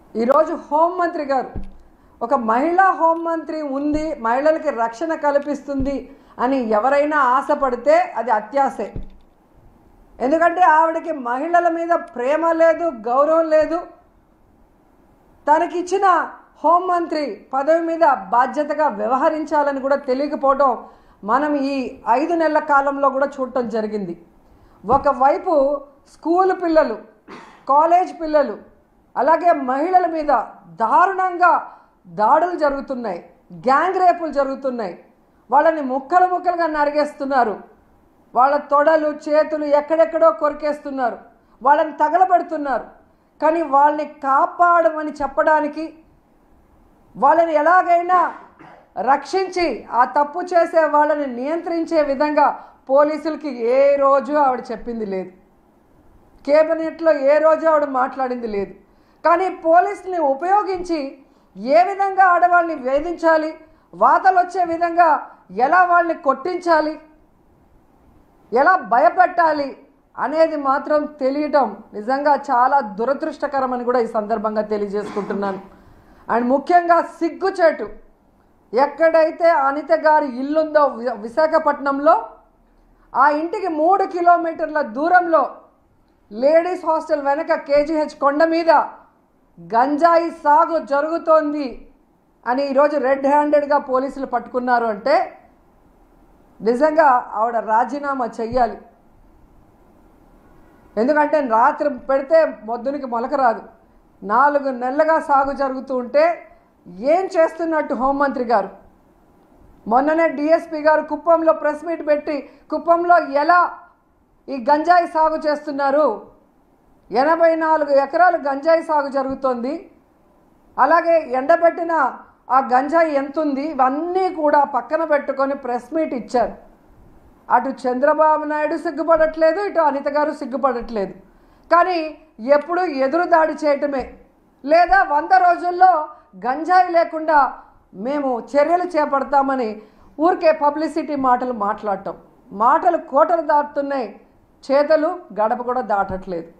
ఈరోజు హోంమంత్రి గారు ఒక మహిళా హోంమంత్రి ఉంది మహిళలకి రక్షణ కల్పిస్తుంది అని ఎవరైనా ఆశపడితే అది అత్యాసే ఎందుకంటే ఆవిడకి మహిళల మీద ప్రేమ లేదు గౌరవం లేదు తనకిచ్చిన హోంమంత్రి పదవి మీద బాధ్యతగా వ్యవహరించాలని కూడా తెలియకపోవడం మనం ఈ ఐదు నెలల కాలంలో కూడా చూడటం జరిగింది ఒకవైపు స్కూల్ పిల్లలు కాలేజ్ పిల్లలు అలాగే మహిళల మీద దారుణంగా దాడులు జరుగుతున్నాయి గ్యాంగ్ రేపులు జరుగుతున్నాయి వాళ్ళని ముక్కలు ముక్కలుగా నరిగేస్తున్నారు వాళ్ళ తొడలు చేతులు ఎక్కడెక్కడో కొరికేస్తున్నారు వాళ్ళని తగలబెడుతున్నారు కానీ వాళ్ళని కాపాడమని చెప్పడానికి వాళ్ళని ఎలాగైనా రక్షించి ఆ తప్పు చేసే వాళ్ళని నియంత్రించే విధంగా పోలీసులకి ఏ రోజు ఆవిడ చెప్పింది లేదు కేబినెట్లో ఏ రోజు ఆవిడ మాట్లాడింది లేదు కానీ పోలీసుని ఉపయోగించి ఏ విధంగా ఆడవాళ్ళని వేధించాలి వాతలు వచ్చే విధంగా ఎలా వాళ్ళని కొట్టించాలి ఎలా భయపెట్టాలి అనేది మాత్రం తెలియటం నిజంగా చాలా దురదృష్టకరమని కూడా ఈ సందర్భంగా తెలియజేసుకుంటున్నాను అండ్ ముఖ్యంగా సిగ్గుచేటు ఎక్కడైతే అనిత గారి ఇల్లుందో వి- విశాఖపట్నంలో ఆ ఇంటికి మూడు కిలోమీటర్ల దూరంలో లేడీస్ హాస్టల్ వెనక కేజీహెచ్ కొండ మీద గంజాయి సాగు జరుగుతోంది అని ఈరోజు రెడ్ హ్యాండెడ్గా పోలీసులు పట్టుకున్నారు అంటే నిజంగా ఆవిడ రాజీనామా చెయ్యాలి ఎందుకంటే రాత్రి పెడితే మొద్దునికి మొలక రాదు నాలుగు నెలలుగా సాగు జరుగుతూ ఉంటే ఏం చేస్తున్నట్టు హోంమంత్రి గారు మొన్ననే డిఎస్పి గారు కుప్పంలో ప్రెస్ మీట్ పెట్టి కుప్పంలో ఎలా ఈ గంజాయి సాగు చేస్తున్నారు ఎనభై నాలుగు ఎకరాలు గంజాయి సాగు జరుగుతోంది అలాగే ఎండబెట్టిన ఆ గంజాయి ఎంతుంది ఇవన్నీ కూడా పక్కన పెట్టుకొని ప్రెస్ మీట్ ఇచ్చారు అటు చంద్రబాబు నాయుడు సిగ్గుపడట్లేదు ఇటు అనిత గారు సిగ్గుపడట్లేదు కానీ ఎప్పుడు ఎదురు దాడి చేయటమే లేదా వంద రోజుల్లో గంజాయి లేకుండా మేము చర్యలు చేపడతామని ఊరికే పబ్లిసిటీ మాటలు మాట్లాడటం మాటలు కోటలు దాటుతున్నాయి చేతలు గడప కూడా దాటట్లేదు